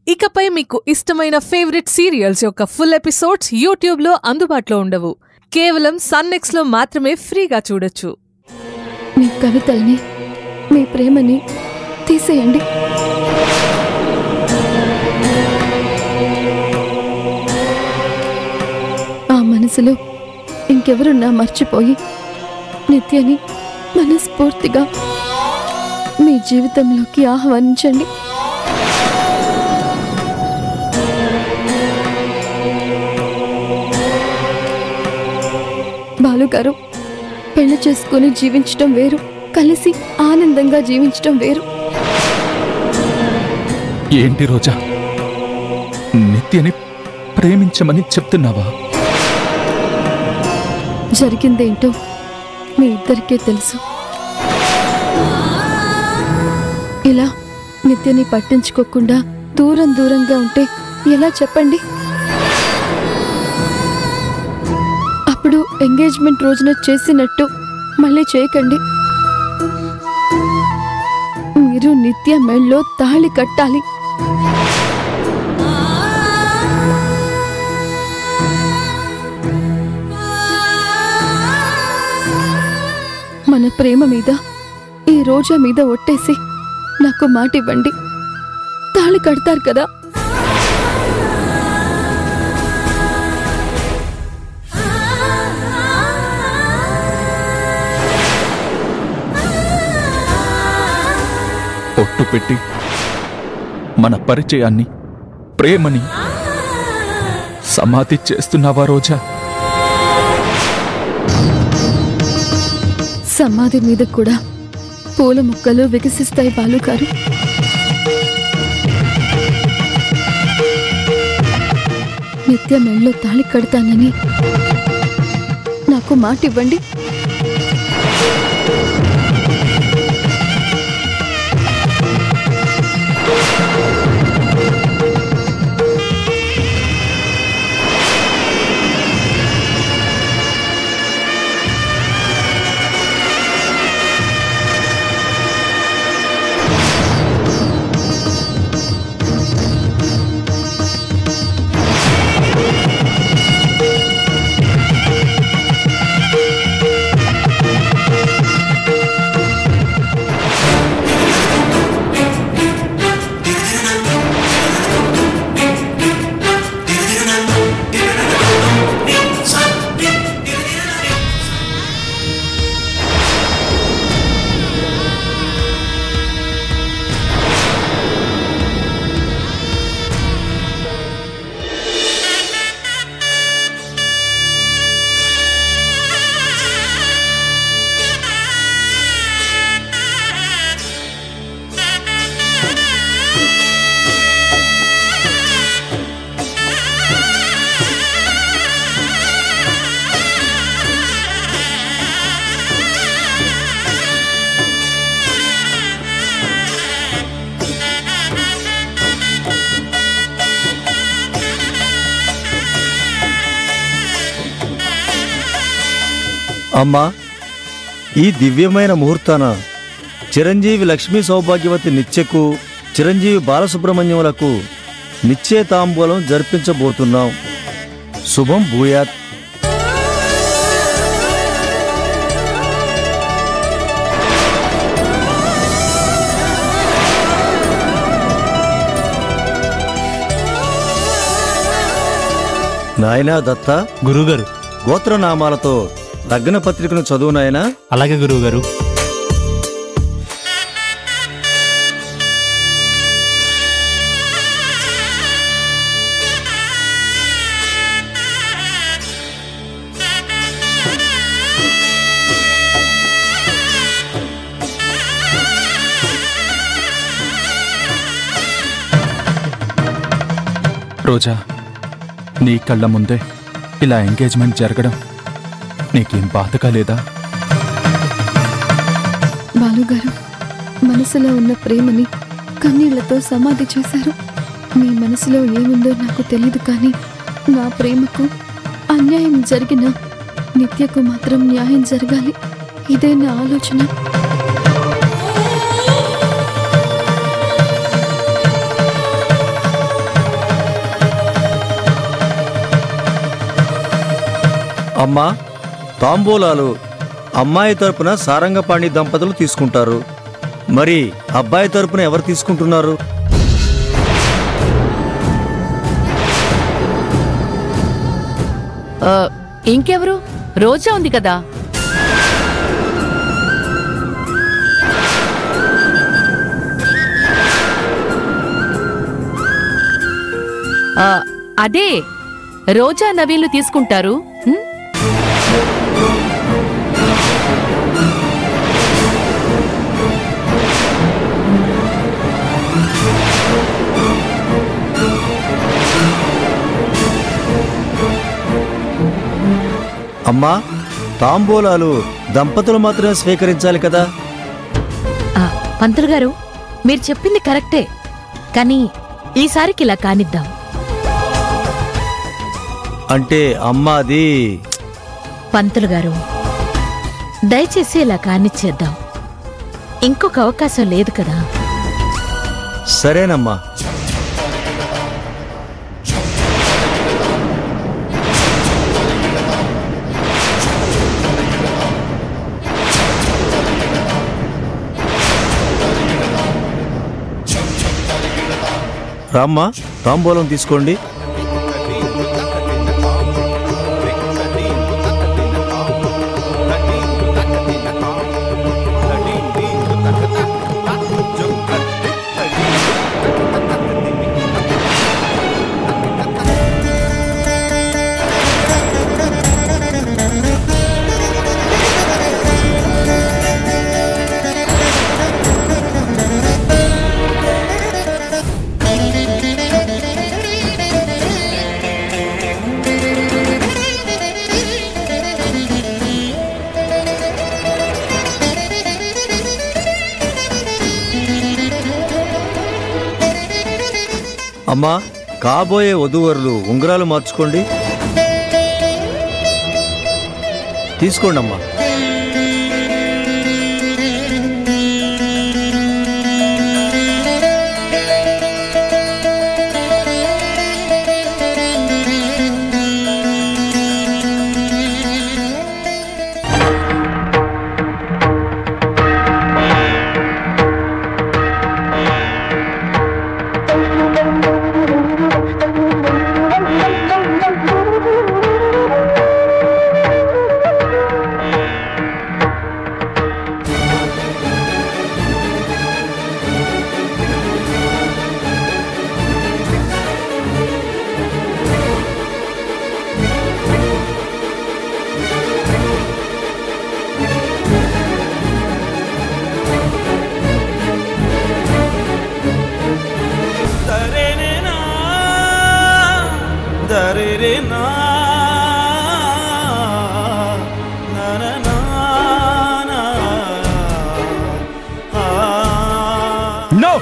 ఇకపై మీకు ఇష్టమైన ఫేవరెట్ సీరియల్స్ యొక్క ఫుల్ ఎపిసోడ్స్ యూట్యూబ్లో అందుబాటులో ఉండవు కేవలం సన్నెక్స్లో మాత్రమే ఫ్రీగా చూడొచ్చు మీ కవితల్ని మీ ప్రేమని తీసేయండి ఆ మనసులో ఇంకెవరున్నా మర్చిపోయి నిత్యని మనస్ఫూర్తిగా మీ జీవితంలోకి ఆహ్వానించండి బాలుగారు పెళ్లి చేసుకుని జీవించటం వేరు కలిసి ఆనందంగా జీవించటం వేరు ఏంటి రోజా నిత్యని ప్రేమించమని చెప్తున్నావా జరిగిందేంటో మీ ఇద్దరికే తెలుసు ఇలా నిత్యని పట్టించుకోకుండా దూరం దూరంగా ఉంటే ఎలా చెప్పండి అప్పుడు ఎంగేజ్మెంట్ రోజున చేసినట్టు మళ్ళీ చేయకండి మీరు నిత్య మెళ్ళలో తాళి కట్టాలి మన ప్రేమ మీద ఈ రోజా మీద ఒట్టేసి నాకు మాట ఇవ్వండి తాళి కడతారు కదా ఒట్టు పెట్టి మన పరిచయాన్ని ప్రేమని సమాధి చేస్తున్నావా రోజా సమాధి మీద కూడా పూల ముక్కలు వికసిస్తాయి బాలుగారు నిత్య మెళ్ళలో తాళి కడతానని నాకు మాట ఇవ్వండి అమ్మా ఈ దివ్యమైన ముహూర్తాన చిరంజీవి లక్ష్మీ సౌభాగ్యవతి నిత్యకు చిరంజీవి బాలసుబ్రహ్మణ్యములకు నిశ్చయతాంబూలం జరిపించబోతున్నాం శుభం భూయాత్ నాయనా దత్త గురువుగారు గోత్రనామాలతో లగ్న పత్రికను చదువు నాయనా అలాగే గురువుగారు రోజా నీ కళ్ళ ముందే ఇలా ఎంగేజ్మెంట్ జరగడం నీకేం బాధగా లేదా బాలుగారు మనసులో ఉన్న ప్రేమని కన్నీళ్లతో సమాధి చేశారు మీ మనసులో ఏముందో నాకు తెలియదు కానీ నా ప్రేమకు అన్యాయం జరిగిన నిత్యకు మాత్రం న్యాయం జరగాలి ఇదే నా ఆలోచన అమ్మా తాంబూలాలు అమ్మాయి తరపున సారంగపాణి దంపతులు తీసుకుంటారు మరి అబ్బాయి తరపున ఎవరు తీసుకుంటున్నారు ఆ, ఇంకెవరు రోజా ఉంది కదా ఆ, అదే రోజా నవీన్లు తీసుకుంటారు ఉం? అమ్మా తాంబూలాలు దంపతులు మాత్రమే స్వీకరించాలి కదా ఆ, పంతులు గారు మీరు చెప్పింది కరెక్టే కానీ ఈసారికి ఇలా కానిద్దాం అంటే అమ్మ అది పంతులు గారు దయచేసి ఇలా కానిచ్చేద్దాం ఇంకొక అవకాశం లేదు కదా సరేనమ్మా రామ్మా తాంబూలం తీసుకోండి అమ్మా కాబోయే వధూవరులు ఉంగరాలు మార్చుకోండి తీసుకోండి అమ్మా దరేరేనా దరేరేనా నననా ఆ నో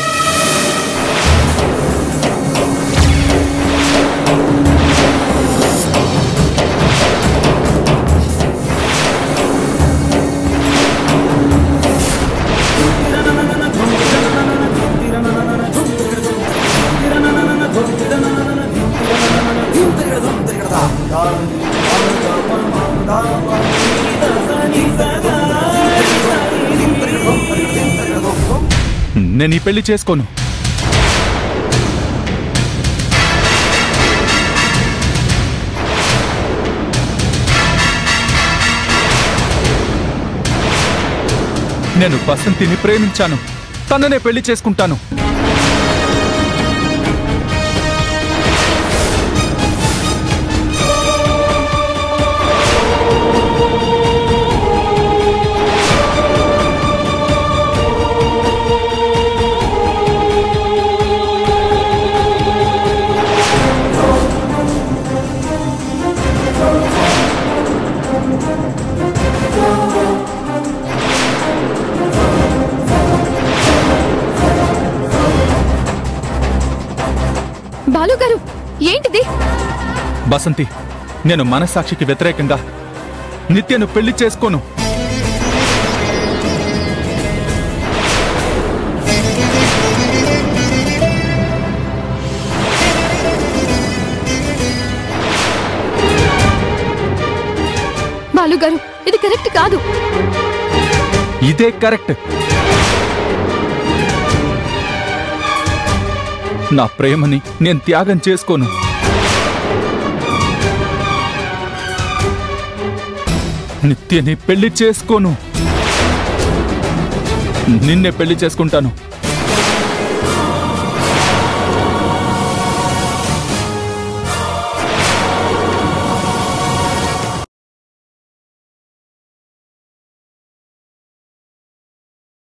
నేను ఈ పెళ్లి చేసుకోను నేను బసంతిని ప్రేమించాను తననే పెళ్లి చేసుకుంటాను బాలు గారు ఏంటిది బసంతి నేను మనసాక్షికి వ్యతిరేకంగా నిత్యను పెళ్లి చేసుకోను పంతులు గారు ఇది కరెక్ట్ కాదు ఇదే కరెక్ట్ నా ప్రేమని నేను త్యాగం చేసుకోను నిత్యని పెళ్లి చేసుకోను నిన్నే పెళ్లి చేసుకుంటాను